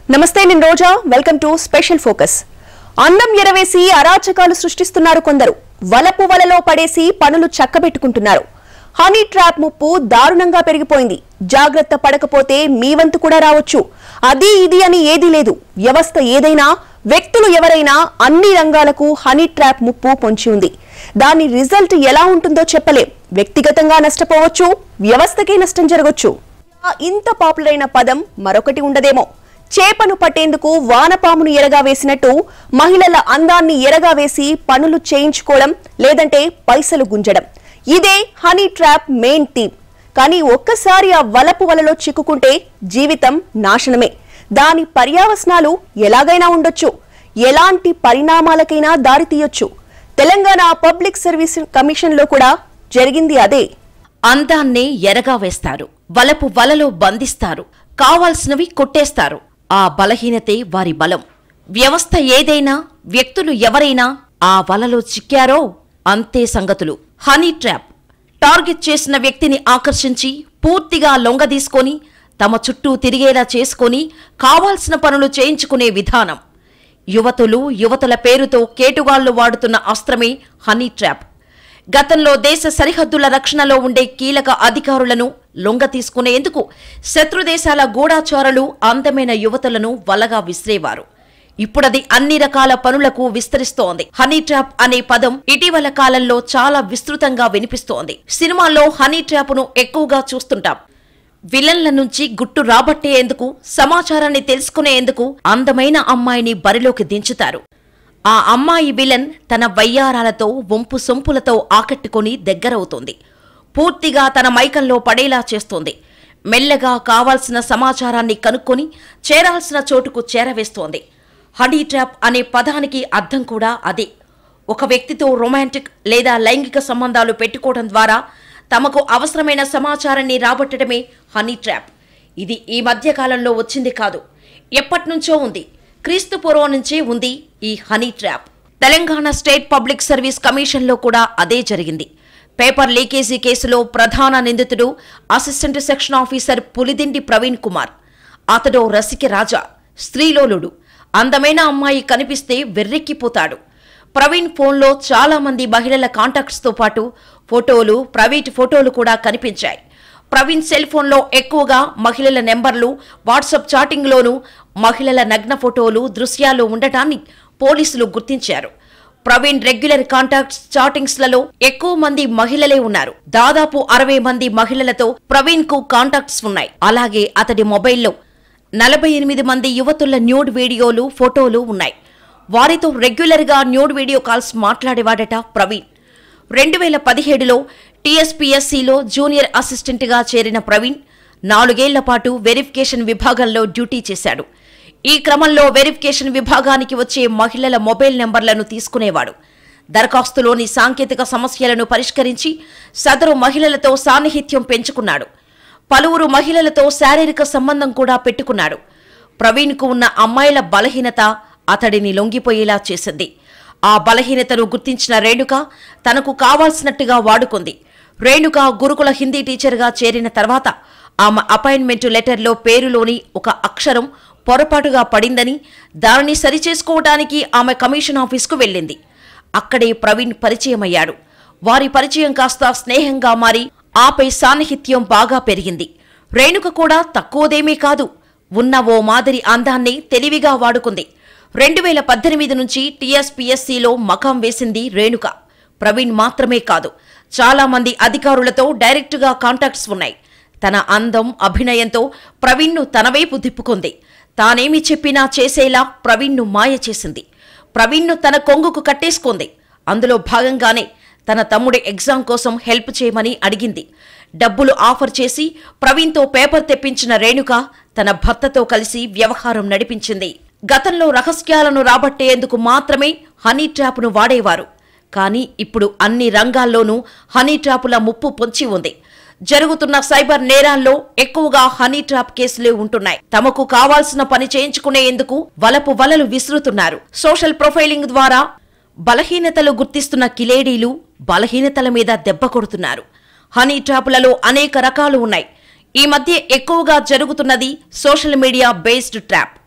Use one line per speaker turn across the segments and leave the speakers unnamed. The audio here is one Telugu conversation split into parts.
నమస్తే నేను Roja welcome to special focus అందం ఎరవేసి అరాచకాలు సృష్టిస్తున్నారు కొందరు వలపు వలలో పడేసి పనులు చక్కబెట్టుకుంటున్నారు హనీ ట్రాప్ ముప్పు దారుణంగా పెరిగిపోయింది జాగ్రత్త పడకపోతే మీ వంతు కూడా రావచ్చు అది ఇది అని ఏదీ లేదు వ్యవస్థ ఏదైనా వ్యక్తులు ఎవరైనా అన్ని రంగాలకు హనీ ట్రాప్ ముప్పు పొంచి ఉంది దాని రిజల్ట్ ఎలా ఉంటుందో చెప్పలేం వ్యక్తిగతంగా నష్టపోవచ్చు వ్యవస్థకే నష్టం జరగొచ్చు ఇంత పాపులర్ అయిన పదం మరొకటి ఉండదేమో చేపను పట్టేందుకు వానపామును ఎరగా వేసినట్టు మహిళల అందాన్ని ఎరగా వేసి పనులు చేయించుకోవడం లేదంటే పైసలు గుంజడం ఇదే హనీ ట్రాప్ మెయిన్ థీమ్ కానీ ఒక్కసారి ఆ వలపు వలలో చిక్కుకుంటే జీవితం నాశనమే దాని పర్యావసనాలు ఎలాగైనా ఉండొచ్చు ఎలాంటి పరిణామాలకైనా దారితీయొచ్చు తెలంగాణ పబ్లిక్ సర్వీస్ కమిషన్ లో కూడా జరిగింది అదే
అందాన్నే ఎరగా వేస్తారు వలపు వలలో బంధిస్తారు కావాల్సినవి కొట్టేస్తారు ఆ బలహీనతే వారి బలం వ్యవస్థ ఏదైనా వ్యక్తులు ఎవరైనా ఆ వలలో చిక్కారో అంతే సంగతులు హనీ ట్రాప్ టార్గెట్ చేసిన వ్యక్తిని ఆకర్షించి పూర్తిగా లొంగదీసుకొని తమ చుట్టూ తిరిగేలా చేసుకొని కావాల్సిన పనులు చేయించుకునే విధానం యువతులు యువతుల పేరుతో కేటుగాళ్లు వాడుతున్న అస్త్రమే హనీ ట్రాప్ గతంలో దేశ సరిహద్దుల రక్షణలో ఉండే కీలక అధికారులను లొంగ తీసుకునేందుకు శత్రుదేశాల గూఢాచారులు అందమైన యువతులను వలగా విసిరేవారు ఇప్పుడది అన్ని రకాల పనులకు విస్తరిస్తోంది హనీ ట్రాప్ అనే పదం ఇటీవల కాలంలో చాలా విస్తృతంగా వినిపిస్తోంది సినిమాల్లో హనీ ట్రాప్ను ఎక్కువగా చూస్తుంటాం విలన్ల నుంచి గుట్టు రాబట్టేందుకు సమాచారాన్ని తెలుసుకునేందుకు అందమైన అమ్మాయిని బరిలోకి దించుతారు ఆ అమ్మాయి విలన్ తన వయ్యారాలతో వంపు సొంపులతో ఆకట్టుకొని దగ్గరవుతోంది పూర్తిగా తన మైకంలో పడేలా చేస్తోంది మెల్లగా కావాల్సిన సమాచారాన్ని కనుక్కొని చేరాల్సిన చోటుకు చేరవేస్తోంది హనీ ట్రాప్ అనే పదానికి అర్థం కూడా అదే ఒక వ్యక్తితో రొమాంటిక్ లేదా లైంగిక సంబంధాలు పెట్టుకోవడం ద్వారా తమకు అవసరమైన సమాచారాన్ని రాబట్టడమే హనీ ట్రాప్ ఇది ఈ మధ్య కాలంలో వచ్చింది కాదు ఎప్పటినుంచో ఉంది క్రీస్తు పూర్వం నుంచే ఉంది ఈ honey trap Telangana state public service కమిషన్లో కూడా అదే జరిగింది పేపర్ లీకేజీ కేసులో ప్రధాన నిందితుడు assistant section officer Pulidindi Praveen Kumar అతడో రసిక రాజా స్త్రీలోలుడు అందమైన అమ్మాయి కనిపిస్తే వెర్రెక్కిపోతాడు ప్రవీణ్ ఫోన్లో చాలా మంది మహిళల కాంటాక్ట్స్తో పాటు ఫోటోలు ప్రైవేట్ ఫోటోలు కూడా కనిపించాయి ప్రవీణ్ సెల్ ఫోన్లో ఎక్కువగా మహిళల నెంబర్లు వాట్సాప్ చాటింగ్లోనూ మహిళల నగ్న ఫోటోలు దృశ్యాలు ఉండటాన్ని పోలీసులు గుర్తించారు ప్రవీణ్ రెగ్యులర్ కాంటాక్ట్స్ చాటింగ్స్లలో ఎక్కువ మంది మహిళలే ఉన్నారు దాదాపు అరవై మంది మహిళలతో ప్రవీణ్ కు కాంటాక్ట్స్ ఉన్నాయి అలాగే అతడి మొబైల్లో నలభై ఎనిమిది మంది యువతుల న్యూడ్ వీడియోలు ఫోటోలు ఉన్నాయి వారితో రెగ్యులర్గా న్యూడ్ వీడియో కాల్స్ మాట్లాడేవాడట ప్రవీణ్ రెండు వేల పదిహేడులో టీఎస్పీఎస్సీలో జూనియర్ అసిస్టెంట్గా చేరిన ప్రవీణ్ నాలుగేళ్ల పాటు వెరిఫికేషన్ విభాగంలో డ్యూటీ చేశాడు ఈ క్రమంలో వెరిఫికేషన్ విభాగానికి వచ్చే మహిళల మొబైల్ నెంబర్లను తీసుకునేవాడు దరఖాస్తులోని సాంకేతిక సమస్యలను పరిష్కరించి సదరు మహిళలతో సాన్నిహిత్యం పెంచుకున్నాడు పలువురు మహిళలతో శారీరక సంబంధం కూడా పెట్టుకున్నాడు ప్రవీణ్కు ఉన్న అమ్మాయిల బలహీనత అతడిని లొంగిపోయేలా చేసింది ఆ బలహీనతను గుర్తించిన రేణుక తనకు కావాల్సినట్టుగా వాడుకుంది రేణుక గురుకుల హిందీ టీచర్గా చేరిన తర్వాత ఆమె అపాయింట్మెంట్ లెటర్లో పేరులోని ఒక అక్షరం పొరపాటుగా పడిందని దానిని సరిచేసుకోవడానికి ఆమె కమిషన్ ఆఫీస్కు వెళ్ళింది అక్కడే ప్రవీణ్ పరిచయమయ్యాడు వారి పరిచయం కాస్త స్నేహంగా మారి ఆపై సాన్నిహిత్యం బాగా పెరిగింది రేణుక కూడా తక్కువదేమీ కాదు ఉన్న ఓ మాదిరి అందాన్ని తెలివిగా వాడుకుంది రెండు వేల పద్దెనిమిది నుంచి టీఎస్పీఎస్సీలో మకాం వేసింది రేణుక ప్రవీణ్ మాత్రమే కాదు చాలా మంది అధికారులతో డైరెక్టుగా కాంటాక్ట్స్ ఉన్నాయి తన అందం అభినయంతో ప్రవీణ్ను తన వైపు తిప్పుకుంది తానేమి చెప్పినా చేసేలా ప్రవీణ్ను మాయ చేసింది ప్రవీణ్ను తన కొంగుకు కట్టేసుకుంది అందులో భాగంగానే తన తమ్ముడి ఎగ్జామ్ కోసం హెల్ప్ చేయమని అడిగింది డబ్బులు ఆఫర్ చేసి ప్రవీణ్తో పేపర్ తెప్పించిన రేణుక తన భర్తతో కలిసి వ్యవహారం నడిపించింది గతంలో రహస్యాలను రాబట్టేందుకు మాత్రమే హనీ ట్రాప్ను వాడేవారు కానీ ఇప్పుడు అన్ని రంగాల్లోనూ హనీ ట్రాపుల ముప్పు పొంచి ఉంది జరుగుతున్న సైబర్ నేరాల్లో ఎక్కువగా హనీ ట్రాప్ కేసులే ఉంటున్నాయి తమకు కావాల్సిన పని చేయించుకునేందుకు వలపు వలలు విసురుతున్నారు సోషల్ ప్రొఫైలింగ్ ద్వారా బలహీనతలు గుర్తిస్తున్న కిలేడీలు బలహీనతల మీద దెబ్బ కొడుతున్నారు హనీ ట్రాపులలో అనేక రకాలు ఉన్నాయి ఈ మధ్య ఎక్కువగా జరుగుతున్నది సోషల్ మీడియా బేస్డ్ ట్రాప్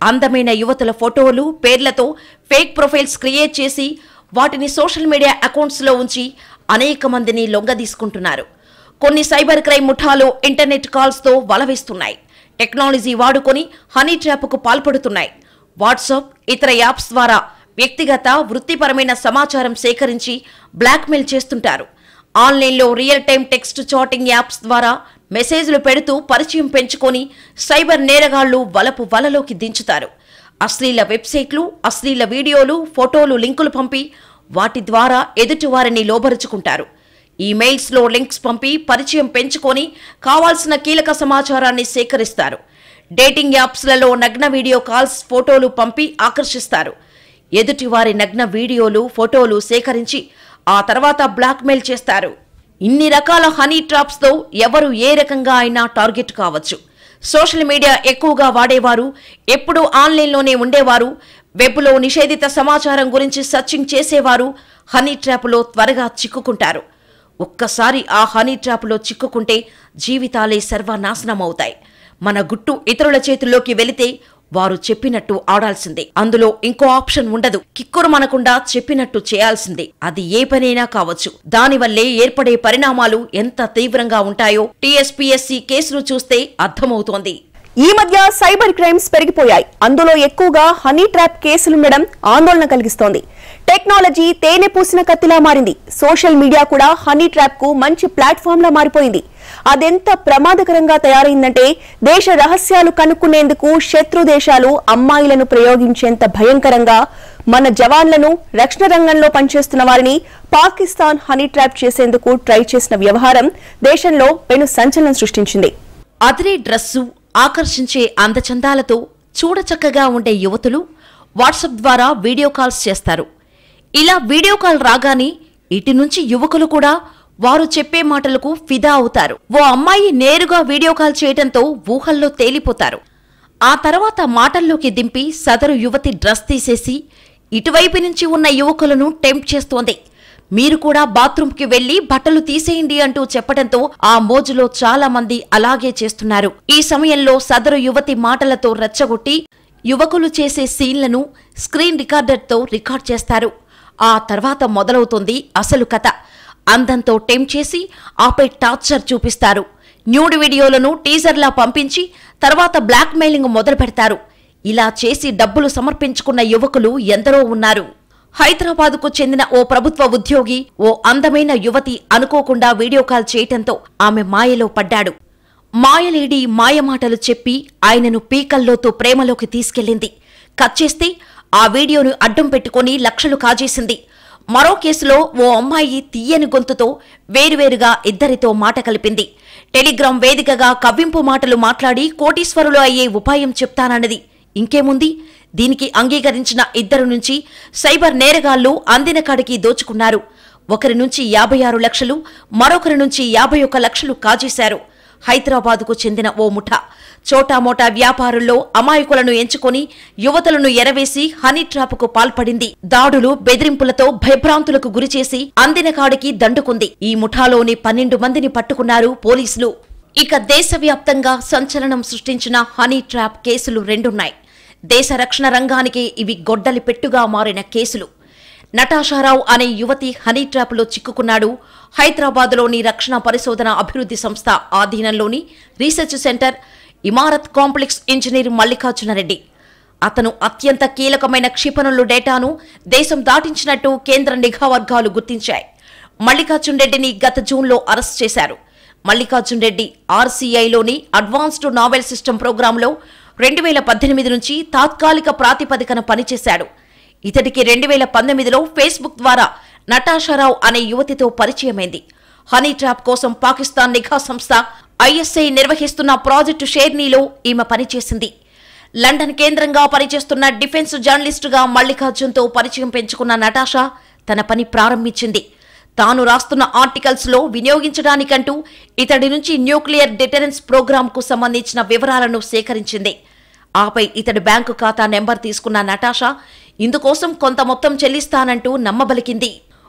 అందమైన యువతుల ఫోటోలు పేర్లతో ఫేక్ ప్రొఫైల్స్ క్రియేట్ చేసి వాటిని సోషల్ మీడియా అకౌంట్స్లో ఉంచి అనేక మందిని లొంగదీసుకుంటున్నారు కొన్ని సైబర్ క్రైమ్ ముఠాలు ఇంటర్నెట్ కాల్స్తో వలవేస్తున్నాయి టెక్నాలజీ వాడుకొని హనీ ట్రాప్కు పాల్పడుతున్నాయి వాట్సాప్ ఇతర యాప్స్ ద్వారా వ్యక్తిగత వృత్తిపరమైన సమాచారం సేకరించి బ్లాక్మెయిల్ చేస్తుంటారు ఆన్లైన్లో real time text chatting apps ద్వారా మెసేజ్లు పెడుతూ పరిచయం పెంచుకొని సైబర్ నేరగాళ్లు వలపు వలలోకి దించుతారు అశ్లీల వెబ్సైట్లు అశ్లీల వీడియోలు ఫోటోలు లింకులు పంపి వాటి ద్వారా ఎదుటివారిని లోబరుచుకుంటారు ఈమెయిల్స్లో లింక్స్ పంపి పరిచయం పెంచుకొని కావాల్సిన కీలక సమాచారాన్ని సేకరిస్తారు డేటింగ్ యాప్స్లలో నగ్న వీడియో కాల్స్ ఫోటోలు పంపి ఆకర్షిస్తారు ఎదుటివారి నగ్న వీడియోలు ఫోటోలు సేకరించి ఆ తర్వాత బ్లాక్మెయిల్ చేస్తారు ఇన్ని రకాల హనీ ట్రాప్స్తో ఎవరు ఏ రకంగా అయినా టార్గెట్ కావచ్చు సోషల్ మీడియా ఎక్కువగా వాడేవారు ఎప్పుడూ ఆన్లైన్లోనే ఉండేవారు వెబ్లో నిషేధిత సమాచారం గురించి సర్చింగ్ చేసేవారు హనీ ట్రాప్లో త్వరగా చిక్కుకుంటారు ఒక్కసారి ఆ హనీ ట్రాప్లో చిక్కుకుంటే జీవితాలే సర్వనాశనం అవుతాయి మన గుట్టు ఇతరుల చేతుల్లోకి వెళితే వారు చెప్పినట్టు ఆడాల్సిందే అందులో ఇంకో ఆప్షన్ ఉండదు కిక్కురు మనకుండా చెప్పినట్టు చేయాల్సిందే అది ఏ పనైనా కావచ్చు దానివల్లే ఏర్పడే పరిణామాలు ఎంత తీవ్రంగా ఉంటాయో టీఎస్పీఎస్సీ కేసును చూస్తే అర్థమవుతోంది
ఈ మధ్య సైబర్ క్రైమ్స్ పెరిగిపోయాయి అందులో ఎక్కువగా హనీ ట్రాప్ కేసులుండడం ఆందోళన కలిగిస్తోంది టెక్నాలజీ తేనె పూసిన కత్తిలా మారింది సోషల్ మీడియా కూడా హనీ ట్రాప్ కు మంచి ప్లాట్ఫామ్ లా మారిపోయింది అదెంత ప్రమాదకరంగా తయారైందంటే దేశ రహస్యాలు కనుక్కునేందుకు శత్రు దేశాలు అమ్మాయిలను ప్రయోగించేంత భయంకరంగా మన జవాన్లను రక్షణ రంగంలో పనిచేస్తున్న వారిని పాకిస్తాన్ హనీ ట్రాప్ చేసేందుకు ట్రై చేసిన వ్యవహారం దేశంలో పెను సంచలనం సృష్టించింది
అదిరే డ్రస్సు ఆకర్షించే అందచందాలతో చూడచక్కగా ఉండే యువతులు వాట్సాప్ ద్వారా వీడియో కాల్స్ చేస్తారు ఇలా వీడియో కాల్ రాగానే ఇటు నుంచి యువకులు కూడా వారు చెప్పే మాటలకు ఫిదా అవుతారు ఓ అమ్మాయి నేరుగా వీడియో కాల్ చేయటంతో ఊహల్లో తేలిపోతారు ఆ తర్వాత మాటల్లోకి దింపి సదరు యువతి డ్రెస్ తీసేసి ఇటువైపు నుంచి ఉన్న యువకులను టెంప్ట్ చేస్తోంది మీరు కూడా బాత్రూంకి వెళ్లి బట్టలు తీసేయండి అంటూ చెప్పడంతో ఆ మోజులో చాలా మంది అలాగే చేస్తున్నారు ఈ సమయంలో సదరు యువతి మాటలతో రెచ్చగొట్టి యువకులు చేసే సీన్లను స్క్రీన్ రికార్డర్తో రికార్డ్ చేస్తారు ఆ తర్వాత మొదలవుతుంది అసలు కథ అందంతో టెంప్ చేసి ఆపై టార్చర్ చూపిస్తారు న్యూడ్ వీడియోలను టీజర్లా పంపించి తర్వాత బ్లాక్ మెయిలింగ్ మొదలు పెడతారు ఇలా చేసి డబ్బులు సమర్పించుకున్న యువకులు ఎందరో ఉన్నారు హైదరాబాద్కు చెందిన ఓ ప్రభుత్వ ఉద్యోగి ఓ అందమైన యువతి అనుకోకుండా వీడియో కాల్ చేయటంతో ఆమె మాయలో పడ్డాడు మాయలేడి మాయమాటలు చెప్పి ఆయనను పీకల్లోతో ప్రేమలోకి తీసుకెళ్ళింది కట్ చేస్తే ఆ వీడియోను అడ్డం పెట్టుకొని లక్షలు కాజేసింది మరో కేసులో ఓ అమ్మాయి తీయని గొంతుతో వేరువేరుగా ఇద్దరితో మాట కలిపింది టెలిగ్రామ్ వేదికగా కవ్వింపు మాటలు మాట్లాడి కోటీశ్వరులు అయ్యే ఉపాయం చెప్తానన్నది ఇంకేముంది దీనికి అంగీకరించిన ఇద్దరు నుంచి సైబర్ నేరగాళ్లు అందిన కాడికి దోచుకున్నారు ఒకరి నుంచి యాభై ఆరు లక్షలు మరొకరి నుంచి యాభై ఒక్క లక్షలు కాజేశారు హైదరాబాదుకు చెందిన ఓ ముఠా చోటామోటా వ్యాపారుల్లో అమాయకులను ఎంచుకొని యువతలను ఎరవేసి హనీ ట్రాప్కు పాల్పడింది దాడులు బెదిరింపులతో భయభ్రాంతులకు గురిచేసి అందిన కాడికి దండుకుంది ఈ ముఠాలోని పన్నెండు మందిని పట్టుకున్నారు పోలీసులు ఇక దేశవ్యాప్తంగా సంచలనం సృష్టించిన హనీ ట్రాప్ కేసులు రెండున్నాయి దేశ రక్షణ రంగానికి ఇవి గొడ్డలి పెట్టుగా మారిన కేసులు నటాషారావు అనే యువతి హనీ ట్రాప్లో చిక్కుకున్నాడు హైదరాబాద్లోని రక్షణ పరిశోధన అభివృద్ధి సంస్థ ఆధీనంలోని research centre Imarat complex engineer Mallikarjuna Reddy అతను అత్యంత కీలకమైన క్షిపణులు డేటాను దేశం దాటించినట్టు కేంద్ర నిఘా వర్గాలు గుర్తించాయి మల్లికార్జున్ రెడ్డిని గత జూన్లో అరెస్ట్ చేశారు మల్లికార్జున్ రెడ్డి ఆర్సీఐలోని అడ్వాన్స్డ్ నావెల్ సిస్టమ్ ప్రోగ్రాంలో రెండు వేల పద్దెనిమిది నుంచి తాత్కాలిక ప్రాతిపదికన పనిచేశాడు ఇతడికి రెండు వేల పంతొమ్మిదిలో ఫేస్బుక్ ద్వారా నటాషారావు అనే యువతితో పరిచయమైంది హనీ ట్రాప్ కోసం పాకిస్తాన్ నిఘా సంస్థ ఐఎస్ఐ నిర్వహిస్తున్న ప్రాజెక్టు షేర్నీలో ఈమె పనిచేసింది లండన్ కేంద్రంగా పనిచేస్తున్న డిఫెన్స్ జర్నలిస్టుగా మల్లికార్జున్తో పరిచయం పెంచుకున్న నటాషా తన పని ప్రారంభించింది తాను రాస్తున్న ఆర్టికల్స్ లో వినియోగించడానికంటూ ఇతడి నుంచి న్యూక్లియర్ డిటరెన్స్ ప్రోగ్రాంకు సంబంధించిన వివరాలను సేకరించింది ఆపై ఇతడి బ్యాంకు ఖాతా నెంబర్ తీసుకున్న నటాషా ఇందుకోసం కొంత మొత్తం చెల్లిస్తానంటూ నమ్మబలికింది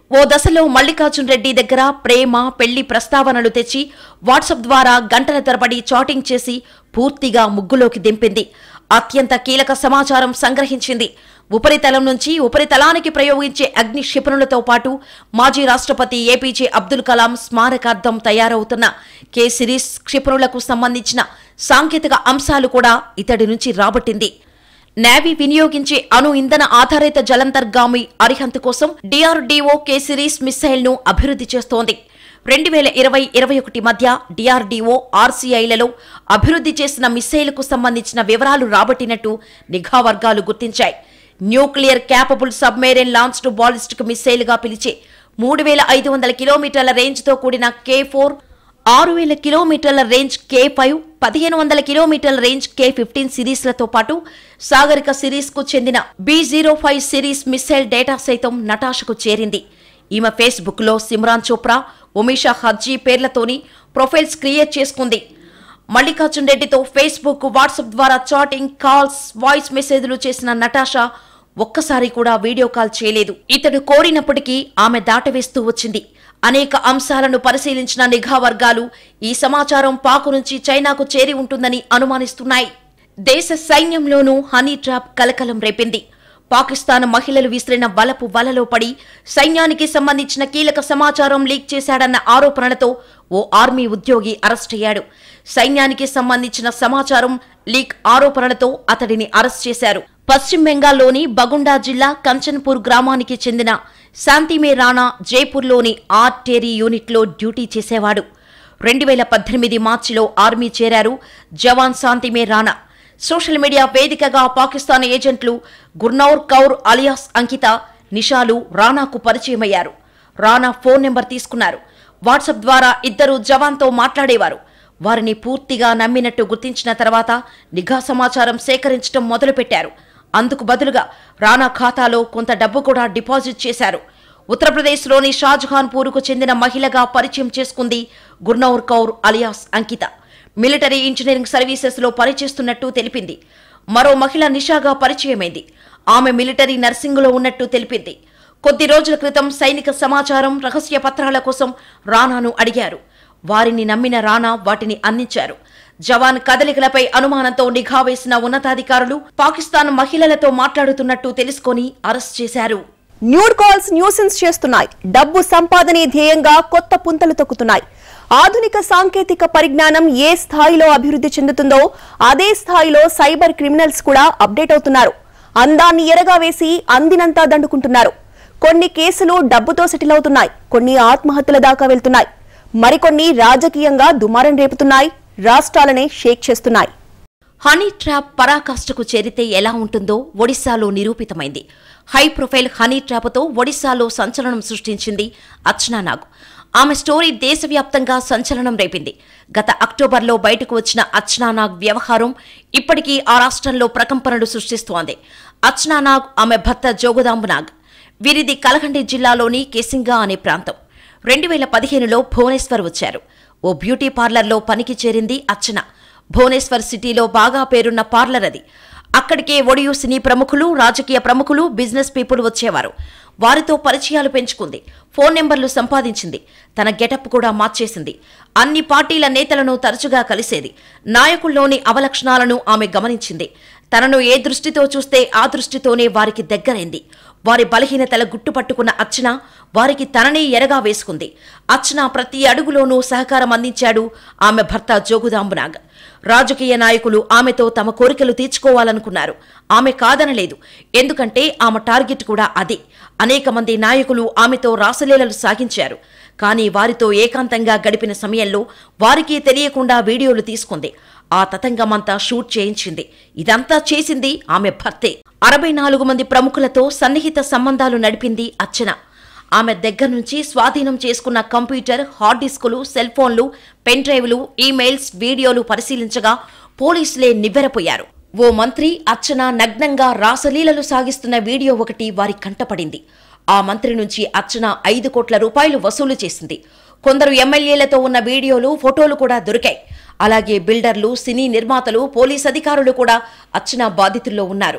ఓ దశలో మల్లికార్జున్ రెడ్డి దగ్గర ప్రేమ పెళ్లి ప్రస్తావనలు తెచ్చి వాట్సాప్ ద్వారా గంటల తరబడి చాటింగ్ చేసి పూర్తిగా ముగ్గులోకి దింపింది అత్యంత కీలక సమాచారం సంగ్రహించింది ఉపరితలం నుంచి ఉపరితలానికి ప్రయోగించే అగ్ని క్షిపణులతో పాటు మాజీ రాష్ట్రపతి ఏపీజే అబ్దుల్ కలాం స్మారకార్థం తయారవుతున్న కే సిరీస్ క్షిపణులకు సంబంధించిన సాంకేతిక అంశాలు కూడా ఇతడి నుంచి రాబట్టింది నేవీ వినియోగించే అణు ఇంధన ఆధారిత జలంతర్గామి అరిహంత్ కోసం డిఆర్డీఓ కే సిరీస్ మిస్సైల్ ను అభివృద్ధి చేస్తోంది రెండు వేల ఇరవై ఇరవై ఒకటి మధ్య డిఆర్డీఓ ఆర్సీఐలలో అభివృద్ధి చేసిన మిస్సైల్కు సంబంధించిన వివరాలు రాబట్టినట్టు నిఘా వర్గాలు గుర్తించాయి nuclear capable submarine launched ballistic missile గా పిలిచే మూడు వేల ఐదు వందల కిలోమీటర్ల రేంజ్తో కూడిన కే ఫోర్ ఆరు వేల కిలోమీటర్ల రేంజ్ కే ఫైవ్ పదిహేను వందల కిలోమీటర్ల రేంజ్ కే ఫిఫ్టీన్ సిరీస్లతో పాటు సాగరిక సిరీస్కు చెందిన B zero five series missile data సైతం నటాషకు చేరింది ఈమె ఫేస్బుక్లో సిమ్రాన్ చోప్రా ఉమేషా హజ్జీ పేర్లతోని ప్రొఫైల్స్ క్రియేట్ చేసుకుంది మల్లికార్జున్ రెడ్డితో ఫేస్బుక్ వాట్సాప్ ద్వారా చాటింగ్ కాల్స్ వాయిస్ మెసేజ్లు చేసిన నటాషా ఒక్కసారి కూడా వీడియో కాల్ చేయలేదు ఇతడు కోరినప్పటికీ ఆమె దాటవేస్తూ వచ్చింది అనేక అంశాలను పరిశీలించిన నిఘా వర్గాలు ఈ సమాచారం పాకు నుంచి చైనాకు చేరి ఉంటుందని అనుమానిస్తున్నాయి దేశ సైన్యంలోనూ హనీ ట్రాప్ కలకలం రేపింది పాకిస్తాన్ మహిళలు విసిరిన వలపు వలలో పడి సైన్యానికి సంబంధించిన కీలక సమాచారం లీక్ చేశాడన్న ఆరోపణలతో ఓ ఆర్మీ ఉద్యోగి అరెస్ట్ అయ్యాడు సైన్యానికి సంబంధించిన సమాచారం లీక్ ఆరోపణలతో అతడిని అరెస్ట్ చేశారు పశ్చిమ బెంగాల్లోని బగుండా జిల్లా కంచన్పూర్ గ్రామానికి చెందిన శాంతిమే రాణా జైపూర్లోని ఆర్టేరీ యూనిట్లో డ్యూటీ చేసేవాడు రెండు వేల పద్దెనిమిది మార్చిలో ఆర్మీ చేరారు జవాన్ శాంతిమే రాణా సోషల్ మీడియా వేదికగా పాకిస్తాన్ ఏజెంట్లు గుర్నౌర్ కౌర్ అలియాస్ అంకిత నిషాలు రానాకు పరిచయమయ్యారు రానా ఫోన్ నెంబర్ తీసుకున్నారు వాట్సాప్ ద్వారా ఇద్దరు జవాన్తో మాట్లాడేవారు వారిని పూర్తిగా నమ్మినట్టు గుర్తించిన తర్వాత నిఘా సమాచారం సేకరించడం మొదలుపెట్టారు అందుకు బదులుగా రానా ఖాతాలో కొంత డబ్బు కూడా డిపాజిట్ చేశారు ఉత్తరప్రదేశ్లోని షాజహాన్పూర్కు చెందిన మహిళగా పరిచయం చేసుకుంది Gurnaur Kaur alias Ankita military engineering సర్వీసెస్లో పనిచేస్తున్నట్టు తెలిపింది మరో మహిళ నిషాగా పరిచయమైంది ఆమె మిలిటరీ నర్సింగ్లో ఉన్నట్టు తెలిపింది కొద్ది రోజుల క్రితం సైనిక సమాచారం రహస్య పత్రాల కోసం రానాను అడిగారు వారిని నమ్మిన రానా వాటిని అందించారు జవాన్ కదలికలపై అనుమానంతో నిఘా వేసిన ఉన్నతాధికారులు పాకిస్తాన్ మహిళలతో మాట్లాడుతున్నట్టు తెలుసుకొని అరెస్ట్ చేశారు
న్యూడ్ కాల్స్ న్యూసెన్స్ చేస్తున్నాయి డబ్బు సంపాదనే ధ్యేయంగా కొత్త పుంతలు తొక్కుతున్నాయి ఆధునిక సాంకేతిక పరిజ్ఞానం ఏ స్థాయిలో అభివృద్ధి చెందుతుందో అదే స్థాయిలో సైబర్ క్రిమినల్స్ కూడా అప్డేట్ అవుతున్నారు అందాన్ని ఎరగా వేసి అందినంతా దండుకుంటున్నారు కొన్ని కేసులు డబ్బుతో సెటిల్ అవుతున్నాయి కొన్ని ఆత్మహత్యల దాకా వెళ్తున్నాయి మరికొన్ని రాజకీయంగా దుమారం రేపుతున్నాయి రాష్ట్రాలనే షేక్ చేస్తున్నాయి
హనీ ట్రాప్ పరాకాష్ఠకు చేరితే ఎలా ఉంటుందో ఒడిశాలో నిరూపితమైంది హై ప్రొఫైల్ హనీ ట్రాప్తో ఒడిశాలో సంచలనం సృష్టించింది అర్చనా నాగ్ ఆమె స్టోరీ దేశవ్యాప్తంగా సంచలనం రేపింది గత అక్టోబర్లో బయటకు వచ్చిన అర్చనా నాగ్ వ్యవహారం ఇప్పటికీ ఆ రాష్ట్రంలో ప్రకంపనలు సృష్టిస్తోంది అర్చనా నాగ్ ఆమె భర్త జోగుదాంబు నాగ్ వీరిది కలహండి జిల్లాలోని కేసింగా అనే ప్రాంతం రెండు వేల పదిహేనులో భువనేశ్వర్ వచ్చారు ఓ బ్యూటీ పార్లర్లో పనికి చేరింది అర్చన భువనేశ్వర్ సిటీలో బాగా పేరున్న పార్లర్ అది అక్కడికే ఒడియు సినీ ప్రముఖులు రాజకీయ ప్రముఖులు బిజినెస్ పీపుల్ వచ్చేవారు వారితో పరిచయాలు పెంచుకుంది ఫోన్ నెంబర్లు సంపాదించింది తన గెటప్ కూడా మార్చేసింది అన్ని పార్టీల నేతలను తరచుగా కలిసేది నాయకుల్లోని అవలక్షణాలను ఆమె గమనించింది తనను ఏ దృష్టితో చూస్తే ఆ దృష్టితోనే వారికి దగ్గరైంది వారి బలహీనతల గుట్టుపట్టుకున్న అర్చన వారికి తననే ఎరగా వేసుకుంది అర్చన ప్రతి అడుగులోనూ సహకారం అందించాడు ఆమె భర్త జోగుదాంబునాగ్ రాజకీయ నాయకులు ఆమెతో తమ కోరికలు తీర్చుకోవాలనుకున్నారు ఆమె కాదనలేదు ఎందుకంటే ఆమె టార్గెట్ కూడా అదే అనేక మంది నాయకులు ఆమెతో రాసలీలలు సాగించారు కానీ వారితో ఏకాంతంగా గడిపిన సమయంలో వారికి తెలియకుండా వీడియోలు తీసుకుంది ఆ తతంగమంతా షూట్ చేయించింది ఇదంతా చేసింది ఆమె భర్తే అరవై నాలుగు మంది ప్రముఖులతో సన్నిహిత సంబంధాలు నడిపింది అర్చన ఆమె దగ్గర నుంచి స్వాధీనం చేసుకున్న కంప్యూటర్ హార్డ్ డిస్కులు సెల్ ఫోన్లు పెన్ డ్రైవ్లు ఈమెయిల్స్ వీడియోలు పరిశీలించగా పోలీసులే నివ్వెరపోయారు ఓ మంత్రి అర్చన నగ్నంగా రాసలీలలు సాగిస్తున్న వీడియో ఒకటి వారి కంటపడింది ఆ మంత్రి నుంచి అర్చన ఐదు కోట్ల రూపాయలు వసూలు చేసింది కొందరు ఎమ్మెల్యేలతో ఉన్న వీడియోలు ఫోటోలు కూడా దొరికాయి అలాగే బిల్డర్లు సినీ నిర్మాతలు పోలీస్ అధికారులు కూడా అర్చన బాధితుల్లో ఉన్నారు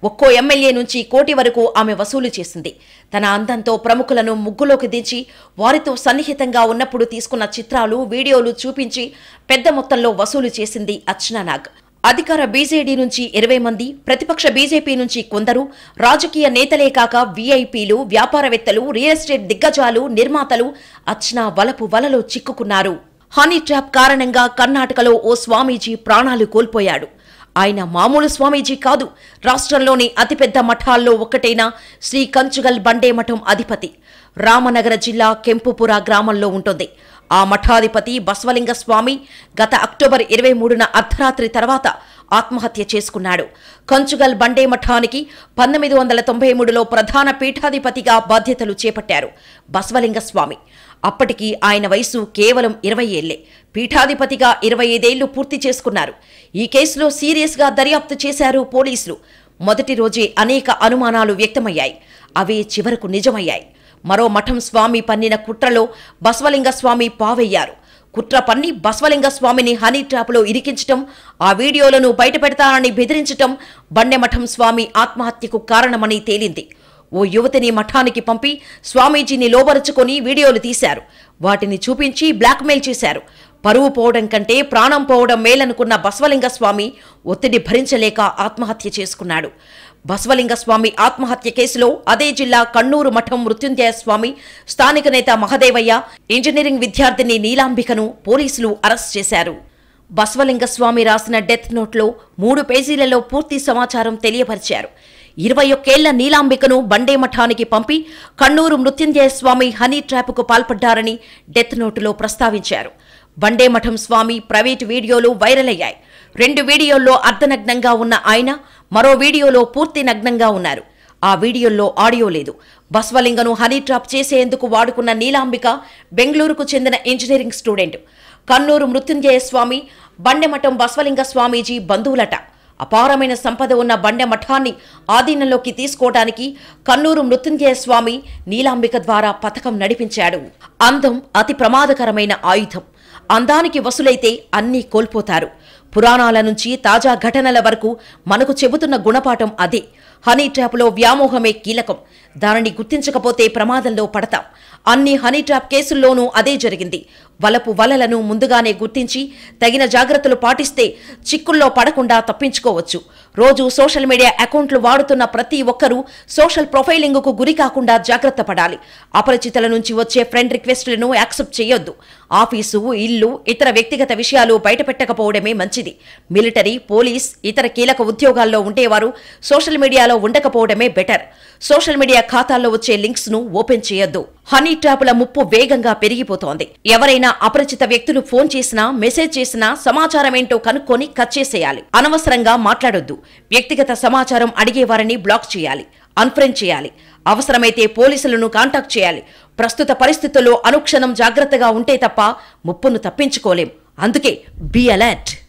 ఒక్కో ఎమ్మెల్యే నుంచి కోటి వరకు ఆమె వసూలు చేసింది తన అందంతో ప్రముఖులను ముగ్గులోకి దించి వారితో సన్నిహితంగా ఉన్నప్పుడు తీసుకున్న చిత్రాలు వీడియోలు చూపించి పెద్ద మొత్తంలో వసూలు చేసింది అర్చనా నాగ్ అధికార బీజేడీ నుంచి ఇరవై మంది ప్రతిపక్ష బీజేపీ నుంచి కొందరు రాజకీయ నేతలే కాక వీఐపీలు వ్యాపారవేత్తలు రియల్ ఎస్టేట్ దిగ్గజాలు నిర్మాతలు అర్చనా వలపు వలలో చిక్కుకున్నారు హనీ ట్రాప్ కారణంగా కర్ణాటకలో ఓ స్వామీజీ ప్రాణాలు కోల్పోయాడు ఆయన మామూలు స్వామీజీ కాదు రాష్ట్రంలోని అతిపెద్ద మఠాల్లో ఒక్కటైన శ్రీ కంచుగల్ బండే మఠం అధిపతి రామనగర జిల్లా కెంపుపుర గ్రామంలో ఉంటుంది ఆ మఠాధిపతి బసవలింగ స్వామి గత అక్టోబర్ ఇరవై మూడున అర్ధరాత్రి తర్వాత ఆత్మహత్య చేసుకున్నాడు కంచుగల్ బండే మఠానికి పంతొమ్మిది వందల తొంభై మూడులో ప్రధాన పీఠాధిపతిగా బాధ్యతలు చేపట్టారు బసవలింగ స్వామి అప్పటికి ఆయన వయసు కేవలం ఇరవై ఏళ్లే పీఠాధిపతిగా ఇరవై ఐదేళ్లు పూర్తి చేసుకున్నారు ఈ కేసులో సీరియస్గా దర్యాప్తు చేశారు పోలీసులు మొదటి రోజే అనేక అనుమానాలు వ్యక్తమయ్యాయి అవే చివరకు నిజమయ్యాయి మరో మఠం స్వామి పన్నిన కుట్రలో బసవలింగ స్వామి పావయ్యారు కుట్ర పన్ని బసవలింగ స్వామిని హనీ ట్రాప్లో ఇరికించటం ఆ వీడియోలను బయటపెడతానని బెదిరించటం బండెమఠం స్వామి ఆత్మహత్యకు కారణమని తేలింది ఓ యువతిని మఠానికి పంపి స్వామీజీని లోబరుచుకొని వీడియోలు తీశారు వాటిని చూపించి బ్లాక్మెయిల్ చేశారు పరువు పోవడం కంటే ప్రాణం పోవడం మేలనుకున్న బసవలింగ స్వామి ఒత్తిడి భరించలేక ఆత్మహత్య చేసుకున్నాడు బసవలింగ స్వామి ఆత్మహత్య కేసులో అదే జిల్లా కണ്ണూరు మఠం మృత్యుంజయ స్వామి స్థానిక నేత మహదేవయ్య ఇంజనీరింగ్ విద్యార్థిని నీలాంబికను పోలీసులు అరెస్ట్ చేశారు బసవలింగ స్వామి రాసిన డెత్ నోట్లో మూడు పేజీలలో పూర్తి సమాచారం తెలియపరిచారు ఇరవై ఒక్కేళ్ల నీలాంబికను బండే మఠానికి పంపి కണ്ണూరు మృత్యుంజయ స్వామి హనీ ట్రాప్కు పాల్పడ్డారని డెత్ నోటులో ప్రస్తావించారు బండే మఠం స్వామి ప్రైవేటు వీడియోలు వైరల్ అయ్యాయి రెండు వీడియోల్లో అర్ధనగ్నంగా ఉన్న ఆయన మరో వీడియోలో పూర్తి నగ్నంగా ఉన్నారు ఆ వీడియోల్లో ఆడియో లేదు బస్వలింగను హనీ ట్రాప్ చేసేందుకు వాడుకున్న నీలాంబిక బెంగళూరుకు చెందిన ఇంజనీరింగ్ స్టూడెంట్ కన్నూరు మృత్యుంజయ స్వామి బండెమఠం బస్వలింగ స్వామీజీ బంధువులట అపారమైన సంపద ఉన్న బండె మఠాన్ని ఆధీనంలోకి తీసుకోవడానికి కన్నూరు మృత్యుంజయ స్వామి నీలాంబిక ద్వారా పథకం నడిపించాడు అందం అతి ప్రమాదకరమైన ఆయుధం అందానికి వసులైతే అన్నీ కోల్పోతారు పురాణాల నుంచి తాజా ఘటనల వరకు మనకు చెబుతున్న గుణపాఠం అదే హనీ ట్రాప్లో వ్యామోహమే కీలకం దానిని గుర్తించకపోతే ప్రమాదంలో పడతాం అన్ని హనీ ట్రాప్ కేసుల్లోనూ అదే జరిగింది వలపు వలలను ముందుగానే గుర్తించి తగిన జాగ్రత్తలు పాటిస్తే చిక్కుల్లో పడకుండా తప్పించుకోవచ్చు రోజు సోషల్ మీడియా అకౌంట్లు వాడుతున్న ప్రతి ఒక్కరూ సోషల్ ప్రొఫైలింగ్కు గురి కాకుండా జాగ్రత్త పడాలి అపరిచితుల నుంచి వచ్చే ఫ్రెండ్ రిక్వెస్ట్లను యాక్సెప్ట్ చేయొద్దు ఆఫీసు ఇల్లు ఇతర వ్యక్తిగత విషయాలు బయటపెట్టకపోవడమే మంచిది మిలిటరీ పోలీస్ ఇతర కీలక ఉద్యోగాల్లో ఉండేవారు సోషల్ మీడియాలో ఉండకపోవడమే బెటర్ సోషల్ మీడియా ఖాతాల్లో వచ్చే లింక్స్ ను ఓపెన్ చేయొద్దు హనీ ట్రాపుల ముప్పు వేగంగా పెరిగిపోతోంది ఎవరైనా అపరిచిత వ్యక్తులు ఫోన్ చేసినా మెసేజ్ చేసినా సమాచారం ఏంటో కనుక్కొని కట్ చేసేయాలి అనవసరంగా మాట్లాడొద్దు వ్యక్తిగత సమాచారం అడిగేవారిని బ్లాక్ చేయాలి అన్ఫ్రెండ్ చేయాలి అవసరమైతే పోలీసులను కాంటాక్ట్ చేయాలి ప్రస్తుత పరిస్థితుల్లో అనుక్షణం జాగ్రత్తగా ఉంటే తప్ప ముప్పును తప్పించుకోలేం అందుకే బీ అలర్ట్